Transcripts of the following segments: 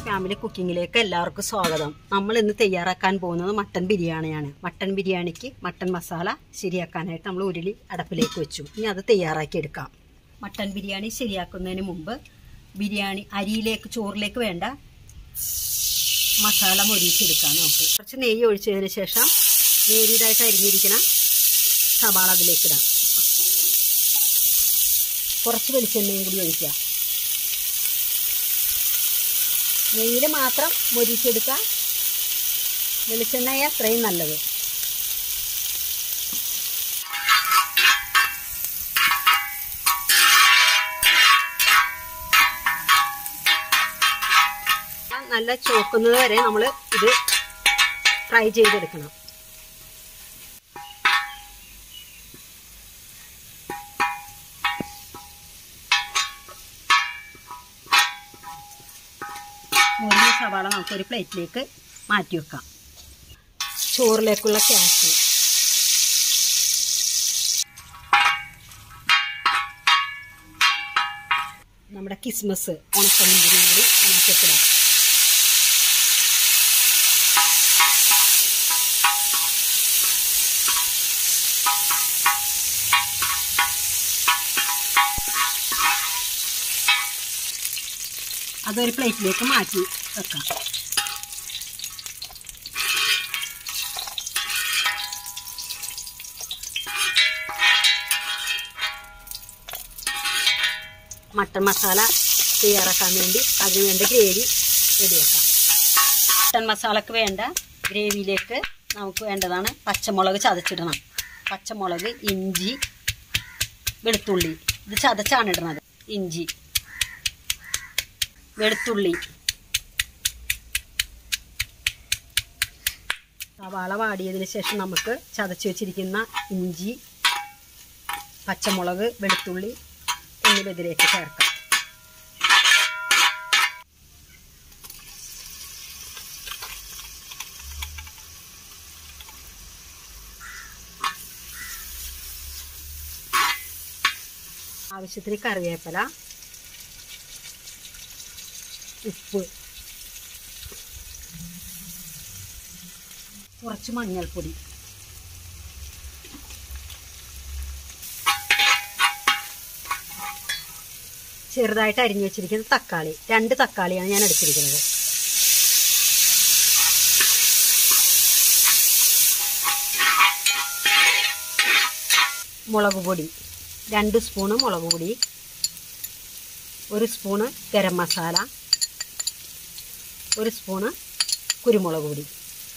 family കുക്കിങ്ങിലേക്ക് എല്ലാവർക്കും സ്വാഗതം നമ്മൾ ഇന്ന് തയ്യാറാക്കാൻ പോകുന്നത് മട്ടൻ ബിരിയാണിയാണ് മട്ടൻ ബിരിയാണിക്ക് മട്ടൻ മസാല ശരിയാക്കാനായിട്ട് നമ്മൾ ഉരുളി അടപ്പിലേക്ക് വെച്ചു ഇനി അത് തയ്യാറാക്കി എടുക്കാം മട്ടൻ ബിരിയാണി ശരിയാക്കുന്നതിന് മുമ്പ് ബിരിയാണി അരിയിലേക്ക് ചോറിലേക്ക് വേണ്ട മസാല മൊരിയിച്ചെടുക്കാം നമുക്ക് കുറച്ച് നെയ്യ് ഒഴിച്ചതിന് ശേഷം നേരിയതായിട്ട് അരിഞ്ഞിരിക്കണം സവാള അതിലേക്ക് ഇടാം കുറച്ച് വെളിച്ചെണ്ണയും കൂടി ഒഴിക്കാം നെയ്യിൽ മാത്രം മൊരിച്ചെടുക്കുക വെളിച്ചെണ്ണയ അത്രയും നല്ലത് നല്ല ചോക്കുന്നത് വരെ നമ്മൾ ഇത് ഫ്രൈ ചെയ്തെടുക്കണം മുരിഞ്ഞ സവാള നമുക്കൊരു പ്ലേറ്റിലേക്ക് മാറ്റി വെക്കാം ചോറിലേക്കുള്ള ക്യാഷ് നമ്മുടെ കിസ്മസ് ഉണക്കമുന്തിരിയും കൂടി അതിനകത്തേക്കിടാം അതൊരു പ്ലേറ്റിലേക്ക് മാറ്റി വെക്കാം മട്ടൻ മസാല തയ്യാറാക്കാൻ വേണ്ടി അതിന് വേണ്ട ഗ്രേവി റെഡിയാക്കാം മട്ടൻ മസാലക്ക് വേണ്ട ഗ്രേവിയിലേക്ക് നമുക്ക് വേണ്ടതാണ് പച്ചമുളക് ചതച്ചിടണം പച്ചമുളക് ഇഞ്ചി വെളുത്തുള്ളി ഇത് ചതച്ചാണ് ഇടുന്നത് ഇഞ്ചി വെളുത്തുള്ളി സവാള വാടിയതിന് ശേഷം നമുക്ക് ചതച്ച് വെച്ചിരിക്കുന്ന ഇഞ്ചി പച്ചമുളക് വെളുത്തുള്ളി എന്നിവ ഇതിലേക്ക് ചേർക്കാം ആവശ്യത്തിന് കറിവേപ്പില ഉപ്പ് കുറച്ച് മഞ്ഞൾപ്പൊടി ചെറുതായിട്ട് അരിഞ്ഞു വെച്ചിരിക്കുന്ന തക്കാളി രണ്ട് തക്കാളിയാണ് ഞാൻ എടുത്തിരിക്കുന്നത് മുളക് പൊടി രണ്ട് സ്പൂണ് മുളക് പൊടി ഒരു സ്പൂണ് ഗരം മസാല ഒരു സ്പൂണ് കുരുമുളക് പൊടി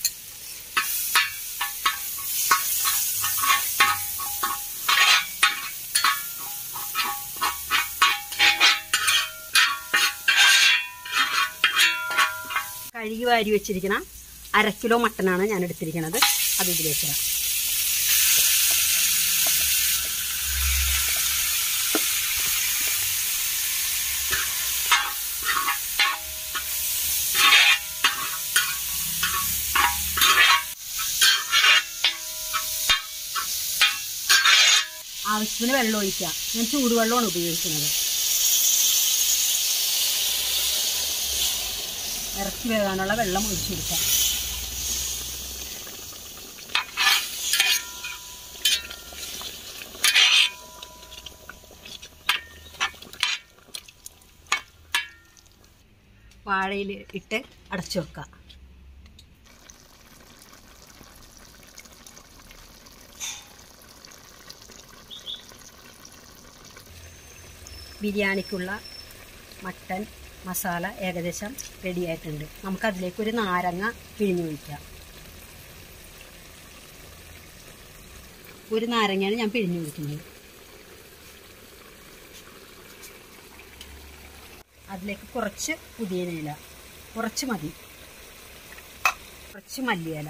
കഴുകി വാരി വെച്ചിരിക്കുന്ന അര കിലോ മട്ടനാണ് ഞാൻ എടുത്തിരിക്കുന്നത് അത് ഇതിലേക്ക് ഇടാം ആവശ്യത്തിന് വെള്ളം ഒഴിക്കാം ഞാൻ ചൂടുവെള്ളമാണ് ഉപയോഗിക്കുന്നത് ഇറച്ചി വേകാനുള്ള വെള്ളം ഒഴിച്ചെടുക്കാം വാഴയിൽ ഇട്ട് അടച്ചു വെക്കാം ബിരിയാണിക്കുള്ള മട്ടൻ മസാല ഏകദേശം റെഡി ആയിട്ടുണ്ട് നമുക്കതിലേക്ക് ഒരു നാരങ്ങ പിഴിഞ്ഞു ഒഴിക്കാം ഒരു നാരങ്ങയാണ് ഞാൻ പിഴിഞ്ഞു ഒഴിക്കുന്നത് അതിലേക്ക് കുറച്ച് പുതിയനയില കുറച്ച് മതി കുറച്ച് മല്ലിയില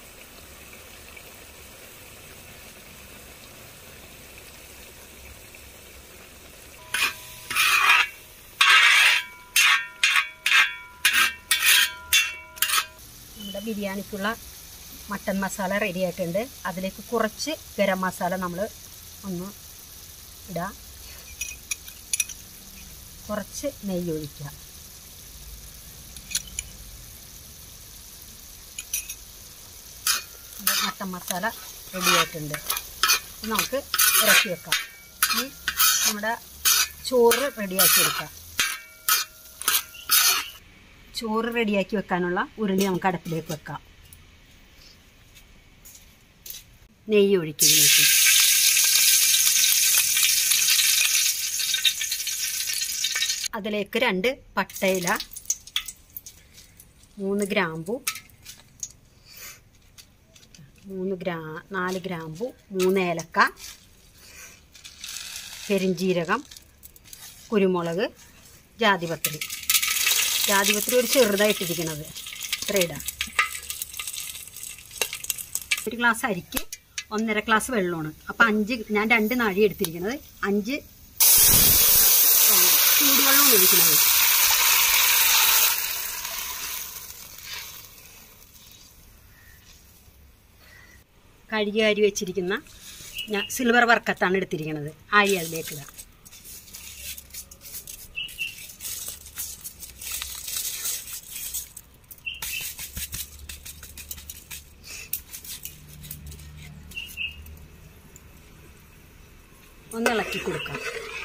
നമ്മുടെ ബിരിയാണിക്കുള്ള മട്ടൻ മസാല റെഡി ആയിട്ടുണ്ട് അതിലേക്ക് കുറച്ച് ഗരം മസാല നമ്മൾ ഒന്ന് ഇടാം കുറച്ച് നെയ്യ് ഒഴിക്കുക മട്ടൻ മസാല റെഡിയായിട്ടുണ്ട് ഇനി നമുക്ക് ഇറക്കി വെക്കാം ഇനി നമ്മുടെ ചോറ് റെഡിയാക്കി എടുക്കാം ചോറ് റെഡിയാക്കി വെക്കാനുള്ള ഉരുളി നമുക്ക് അടുപ്പിലേക്ക് വെക്കാം നെയ്യ് ഒഴിക്കുന്നതിലേക്ക് അതിലേക്ക് രണ്ട് പട്ടയില മൂന്ന് ഗ്രാമ്പു മൂന്ന് ഗ്രാ നാല് ഗ്രാമ്പു മൂന്ന് ഏലക്ക പെരിഞ്ജീരകം കുരുമുളക് ജാതിപത്രി ജാതിപത്രി ഒരു ചെറുതായിട്ടിരിക്കണത് ഇത്ര ഇടാം ഒരു ഗ്ലാസ് അരിക്ക് ഒന്നര ഗ്ലാസ് വെള്ളമാണ് അപ്പം അഞ്ച് ഞാൻ രണ്ട് നാഴി എടുത്തിരിക്കുന്നത് അഞ്ച് വെള്ളം ചൂടുവെള്ളമാണ് ഒഴിക്കുന്നത് കഴുകി അരി വെച്ചിരിക്കുന്ന ഞാൻ സിൽവർ വർക്കത്താണ് എടുത്തിരിക്കുന്നത് അരി അതിലേക്ക് ഇടാം ഒന്ന് ഇളക്കി കൊടുക്കാം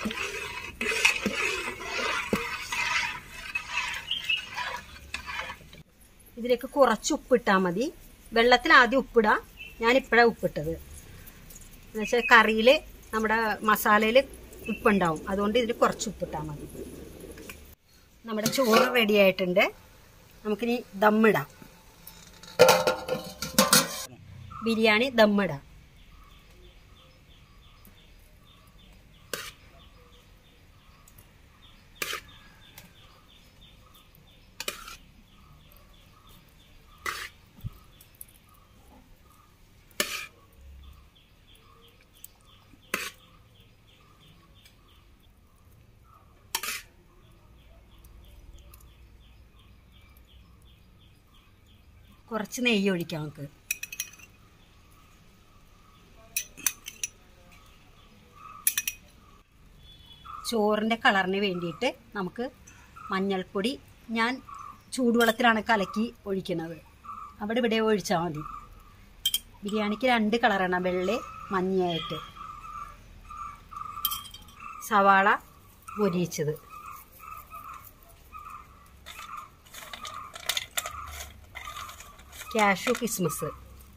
ഇതിലേക്ക് കുറച്ച് ഉപ്പിട്ടാൽ മതി വെള്ളത്തിൽ ആദ്യം ഉപ്പിടാം ഞാനിപ്പോഴാണ് ഉപ്പിട്ടത് എന്നുവെച്ചാൽ കറിയിൽ നമ്മുടെ മസാലയിൽ ഉപ്പുണ്ടാവും അതുകൊണ്ട് ഇതിൽ കുറച്ച് ഉപ്പിട്ടാൽ മതി നമ്മുടെ ചോറ് റെഡി ആയിട്ടുണ്ട് നമുക്കിനി ദമ്മിടാം ബിരിയാണി ദമ്മിടാം കുറച്ച് നെയ്യ് ഒഴിക്കാം നമുക്ക് ചോറിൻ്റെ കളറിന് വേണ്ടിയിട്ട് നമുക്ക് മഞ്ഞൾപ്പൊടി ഞാൻ ചൂടുവെള്ളത്തിലാണ് കലക്കി ഒഴിക്കുന്നത് അവിടെ ഇവിടെ ഒഴിച്ചാൽ മതി ബിരിയാണിക്ക് രണ്ട് കളറാണ് വെള്ളി മഞ്ഞയായിട്ട് സവാള മൊരിയിച്ചത് കാഷു കിസ്മസ്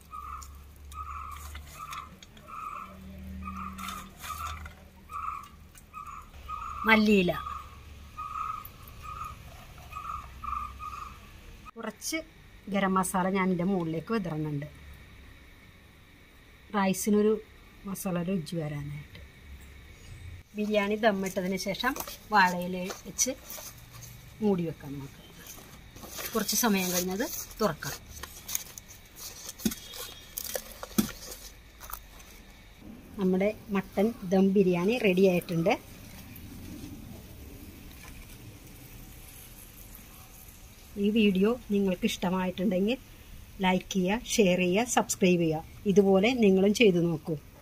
മല്ലിയില കുറച്ച് ഗരം മസാല ഞാൻ എൻ്റെ മുകളിലേക്ക് വിതറുന്നുണ്ട് റൈസിനൊരു മസാല രുചി വരാനായിട്ട് ബിരിയാണി ദമ്മിട്ടതിന് ശേഷം വാഴയില വെച്ച് മൂടി വെക്കാം നമുക്ക് കുറച്ച് സമയം കഴിഞ്ഞത് തുറക്കാം നമ്മുടെ മട്ടൻ ദം ബിരിയാണി റെഡി ആയിട്ടുണ്ട് ഈ വീഡിയോ നിങ്ങൾക്ക് ഇഷ്ടമായിട്ടുണ്ടെങ്കിൽ ലൈക്ക് ചെയ്യുക ഷെയർ ചെയ്യുക സബ്സ്ക്രൈബ് ചെയ്യുക ഇതുപോലെ നിങ്ങളും ചെയ്തു നോക്കൂ